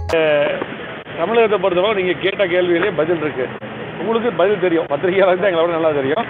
தமிழகத்தை பொறுத்தவரை நீங்கள் கேட்ட கேள்வியிலே பதில் இருக்கு உங்களுக்கு பதில் தெரியும் பத்திரிகையாளர் தான் எங்களோட நல்லா தெரியும்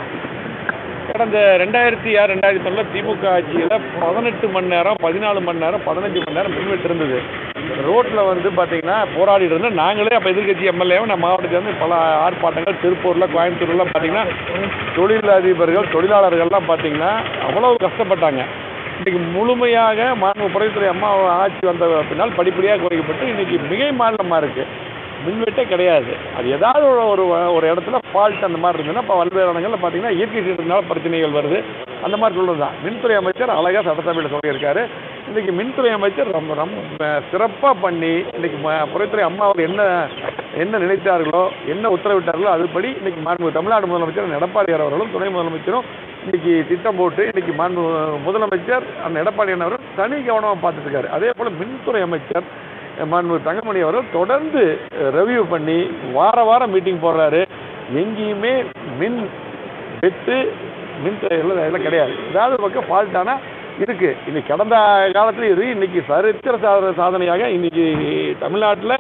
கடந்த ரெண்டாயிரத்தி ஆறு ரெண்டாயிரத்தி பன்னெண்டில் திமுக ஆட்சியில் பதினெட்டு மணி நேரம் பதினாலு மணி நேரம் பதினஞ்சு மணி நேரம் மின்வெட்டு இருந்தது ரோட்டில் வந்து பார்த்தீங்கன்னா போராடிட்டு இருந்தோம் நாங்களே அப்போ எதிர்கட்சி எம்எல்ஏவும் நம்ம மாவட்டத்தில் வந்து பல ஆர்ப்பாட்டங்கள் திருப்பூரில் கோயம்புத்தூர்லாம் பார்த்தீங்கன்னா தொழிலதிபர்கள் தொழிலாளர்கள்லாம் பார்த்தீங்கன்னா அவ்வளவு கஷ்டப்பட்டாங்க இன்றைக்கி முழுமையாக மாண்பு புறைத்துறை அம்மா ஆட்சி வந்த பின்னால் படிப்படியாக குறைக்கப்பட்டு இன்றைக்கி மிகை மாநிலமாக இருக்குது மின்வெட்டே கிடையாது அது ஏதாவது ஒரு ஒரு ஒரு இடத்துல ஃபால்ட் அந்த மாதிரி இருந்ததுன்னா இப்போ பல்வேறு இடங்களில் பார்த்தீங்கன்னா இயற்கை சீற்றத்தினால பிரச்சனைகள் வருது அந்த மாதிரி சொல்கிறது தான் மின்துறை அமைச்சர் அழகாக சட்டசபையில் சொல்லியிருக்காரு இன்றைக்கி மின்துறை அமைச்சர் ரொம்ப ரொம்ப சிறப்பாக பண்ணி இன்றைக்கி புறைத்துறை அம்மா அவர் என்ன என்ன நினைத்தார்களோ என்ன உத்தரவிட்டார்களோ அதுபடி இன்றைக்கி மாண்பு தமிழ்நாடு முதலமைச்சர் எடப்பாடியார் அவர்களும் துணை முதலமைச்சரும் இன்றைக்கி திட்டம் போட்டு இன்றைக்கி மாண்பு முதலமைச்சர் அந்த எடப்பாடியார் அவர்கள் தனி கவனமாக பார்த்துட்டு இருக்காரு அதே போல் மின்துறை அமைச்சர் மாண்பு தங்கமணி அவர்கள் தொடர்ந்து ரெவ்யூ பண்ணி வார வாரம் மீட்டிங் போடுறாரு எங்கேயுமே மின் வெட்டு மின் எல்லாம் இதெல்லாம் கிடையாது ஏதாவது ஒரு பக்கம் ஃபால்ட்டானா இருக்கு இன்னைக்கு கடந்த காலத்துல இது இன்னைக்கு சரித்திர சாத சாதனையாக இன்னைக்கு தமிழ்நாட்டில்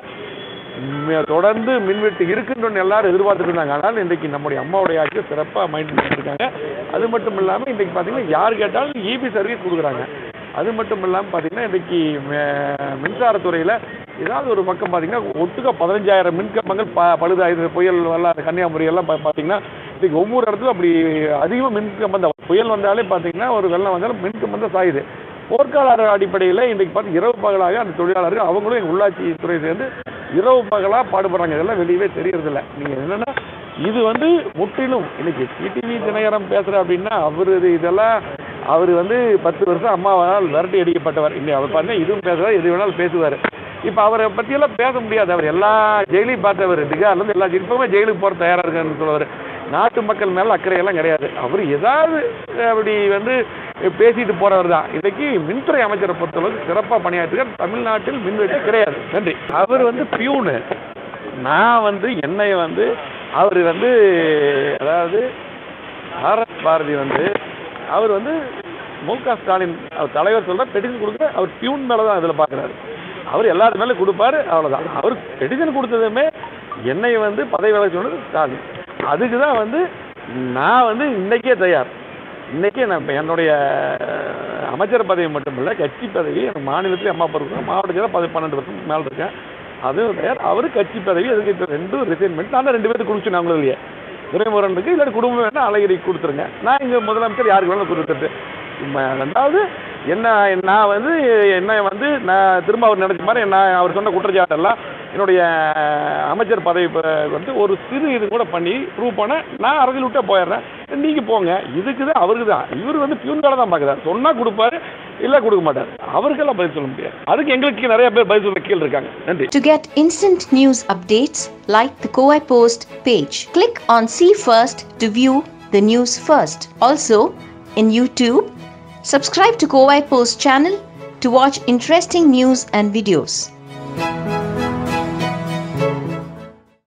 ம- தொடர்ந்து மின்வெட்டு இருக்குன்னு எல்லாரும் எதிர்பார்த்துட்டு இருந்தாங்க ஆனால் இன்றைக்கு நம்முடைய அம்மாவுடைய ஆட்சி சிறப்பாக மைண்ட் பண்ணியிருக்காங்க அது மட்டும் இல்லாமல் இன்றைக்கி பார்த்தீங்கன்னா யார் கேட்டாலும் இபி சர்வீஸ் கொடுக்குறாங்க அது மட்டும் இல்லாமல் பார்த்தீங்கன்னா இன்றைக்கி மின்சாரத்துறையில் ஏதாவது ஒரு பக்கம் பார்த்தீங்கன்னா ஒட்டுக்க பதினஞ்சாயிரம் மின்கம்பங்கள் ப பழுதாயுது புயல் எல்லாம் கன்னியாகுமரி எல்லாம் பா- பார்த்தீங்கன்னா இன்றைக்கி ஒவ்வொரு இடத்துலையும் அப்படி அதிகமாக மின்கம்பம் தான் புயல் வந்தாலே பார்த்தீங்கன்னா ஒரு வெள்ளம் வந்தாலும் மின்கம்பம் தான் சாயுது போர்க்கால அடிப்படையில் இன்றைக்கு பார்த்து இரவு பகலாக அந்த தொழிலாளர்கள் அவங்களும் எங்கள் உள்ளாட்சி துறை சேர்ந்து இரவு பகலாக பாடுபடுறாங்க இதெல்லாம் வெளியவே தெரியறதில்ல நீங்கள் என்னென்னா இது வந்து முற்றிலும் இன்னைக்கு டிடிவி தினகரன் பேசுகிற அப்படின்னா அவர் இதெல்லாம் அவர் வந்து பத்து வருஷம் அம்மாவால் விரட்டி அடிக்கப்பட்டவர் இன்னைக்கு அவர் பாருங்க இதுவும் பேசுவார் எது வேணாலும் பேசுவார் இப்போ அவரை பற்றியெல்லாம் பேச முடியாது அவர் எல்லா ஜெயிலையும் பார்த்தவர் பீகார்லேருந்து எல்லா இப்போவுமே ஜெயிலுக்கு போகிற தயாராக இருக்கான்னு சொல்லுவார் நாட்டு மக்கள் மேலே அக்கறையெல்லாம் கிடையாது அவர் ஏதாவது அப்படி வந்து பேசிட்டு போறவர் தான் இன்னைக்கு மின்துறை அமைச்சரை பொறுத்தளவுக்கு சிறப்பாக பணியாற்றுகிறார் தமிழ்நாட்டில் மின்வெட்டு கிடையாது நன்றி அவர் வந்து பியூனு நான் வந்து என்னை வந்து அவர் வந்து அதாவது ஆர்எஸ் பாரதி வந்து அவர் வந்து மு க ஸ்டாலின் அவர் தலைவர் சொல்ற பெட்டிஷன் கொடுக்க அவர் பியூன் மேலே தான் இதில் பார்க்குறாரு அவர் எல்லாத்து மேலே கொடுப்பாரு அவ்வளோதான் அவர் பெட்டிஷன் கொடுத்ததுமே என்னை வந்து பதவி விலக சொன்னது ஸ்டாலின் அதுக்கு தான் வந்து நான் வந்து இன்னைக்கே தயார் இன்னைக்கே நான் இப்போ என்னுடைய அஹ், அமைச்சர் பதவி மட்டும் இல்லை கட்சி பதவி எனக்கு மாநிலத்திலே அம்மா அப்பா இருக்கேன் மாவட்டத்தில் பதி பன்னெண்டு வருஷம் மேலே இருக்கேன் அதுவும் தயார் அவர் கட்சி பதவி அதுக்கு இப்போ ரெண்டும் ரிசைன்மெண்ட் நான் ரெண்டு பேருக்கு கொடுத்து நாங்களும் இல்லையே துரைமுருகன் இருக்கு இல்லாட்டி குடும்பம் வேணா அழகிரிக்கு கொடுத்துருங்க நான் இங்கே முதலமைச்சர் யாருக்கு வேணாலும் கொடுத்துட்டு ம- ரெண்டாவது என்ன நான் வந்து என்ன வந்து நான் திரும்ப அவர் நினைச்ச மாதிரி நான் அவர் சொன்ன குற்றச்சாட்டெல்லாம் என்னுடைய அமைச்சர் பதவி ப- வந்து ஒரு சிறு இது கூட பண்ணி ப்ரூவ் பண்ண நான் அரசியல் விட்டே போயிடுறேன் நீங்க போங்க இதுக்கு தான் அவருக்கு தான் இவர் வந்து பியூன் வேலை தான் பார்க்குறாரு சொன்னா கொடுப்பாரு இல்லை கொடுக்க மாட்டார் அவருக்கெல்லாம் பதில் சொல்ல முடியாது அதுக்கு எங்களுக்கு நிறைய பேர் பதில் சொல்ல கீழே இருக்காங்க நன்றி To get instant news updates, like the Kowai Post page. Click on See First to view the news first. Also, in YouTube, subscribe to Kowai Post channel to watch interesting news and videos.